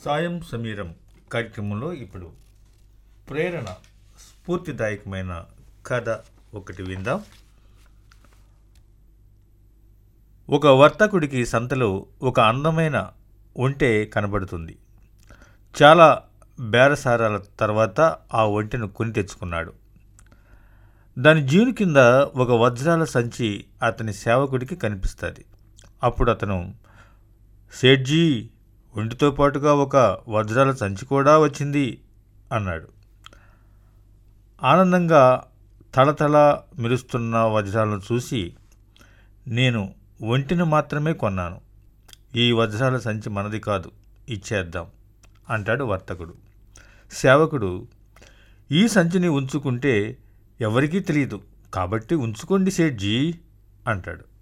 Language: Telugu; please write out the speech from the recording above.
సాయం సమీరం కార్యక్రమంలో ఇప్పుడు ప్రేరణ స్ఫూర్తిదాయకమైన కథ ఒకటి విందాం ఒక వర్తకుడికి సంతలో ఒక అందమైన ఒంటె కనబడుతుంది చాలా బేరసారాల తర్వాత ఆ ఒంటెను కొని తెచ్చుకున్నాడు దాని జీను కింద ఒక వజ్రాల సంచి అతని సేవకుడికి కనిపిస్తుంది అప్పుడు అతను సేట్జీ ఒంటితో పాటుగా ఒక వజ్రాల సంచి కూడా వచ్చింది అన్నాడు ఆనందంగా తళతళ మెరుస్తున్న వజ్రాలను చూసి నేను ఒంటిని మాత్రమే కొన్నాను ఈ వజ్రాల సంచి మనది కాదు ఇచ్చేద్దాం అంటాడు వర్తకుడు సేవకుడు ఈ సంచిని ఉంచుకుంటే ఎవరికీ తెలియదు కాబట్టి ఉంచుకోండి సేట్జీ అంటాడు